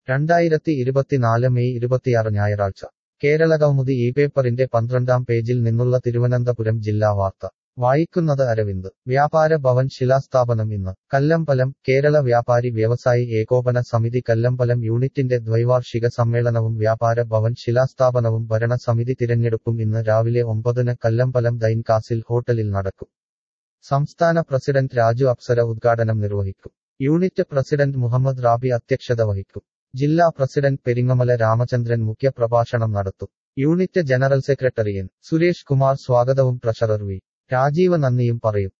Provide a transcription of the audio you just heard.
രണ്ടായിരത്തി ഇരുപത്തിനാല് മെയ് ഇരുപത്തിയാറ് ഞായറാഴ്ച കേരള കൗമുദി ഈ പേപ്പറിന്റെ പന്ത്രണ്ടാം പേജിൽ നിന്നുള്ള തിരുവനന്തപുരം ജില്ലാ വാർത്ത വായിക്കുന്നത് അരവിന്ദ് വ്യാപാര ഭവൻ ശിലാസ്ഥാപനം ഇന്ന് കല്ലമ്പലം കേരള വ്യാപാരി വ്യവസായി ഏകോപന സമിതി കല്ലമ്പലം യൂണിറ്റിന്റെ ദ്വൈവാർഷിക സമ്മേളനവും വ്യാപാര ഭവൻ ശിലാസ്ഥാപനവും ഭരണസമിതി തിരഞ്ഞെടുപ്പും ഇന്ന് രാവിലെ ഒമ്പതിന് കല്ലമ്പലം ദൈൻ കാസിൽ ഹോട്ടലിൽ നടക്കും സംസ്ഥാന പ്രസിഡന്റ് രാജു അപ്സര ഉദ്ഘാടനം നിർവഹിക്കും യൂണിറ്റ് പ്രസിഡന്റ് മുഹമ്മദ് റാബി അധ്യക്ഷത വഹിക്കും ജില്ലാ പ്രസിഡന്റ് പെരിങ്ങമല രാമചന്ദ്രൻ മുഖ്യപ്രഭാഷണം നടത്തും unit general secretary N Suresh Kumar സ്വാഗതവും ട്രഷറർ വി രാജീവ് നന്ദിയും പറയും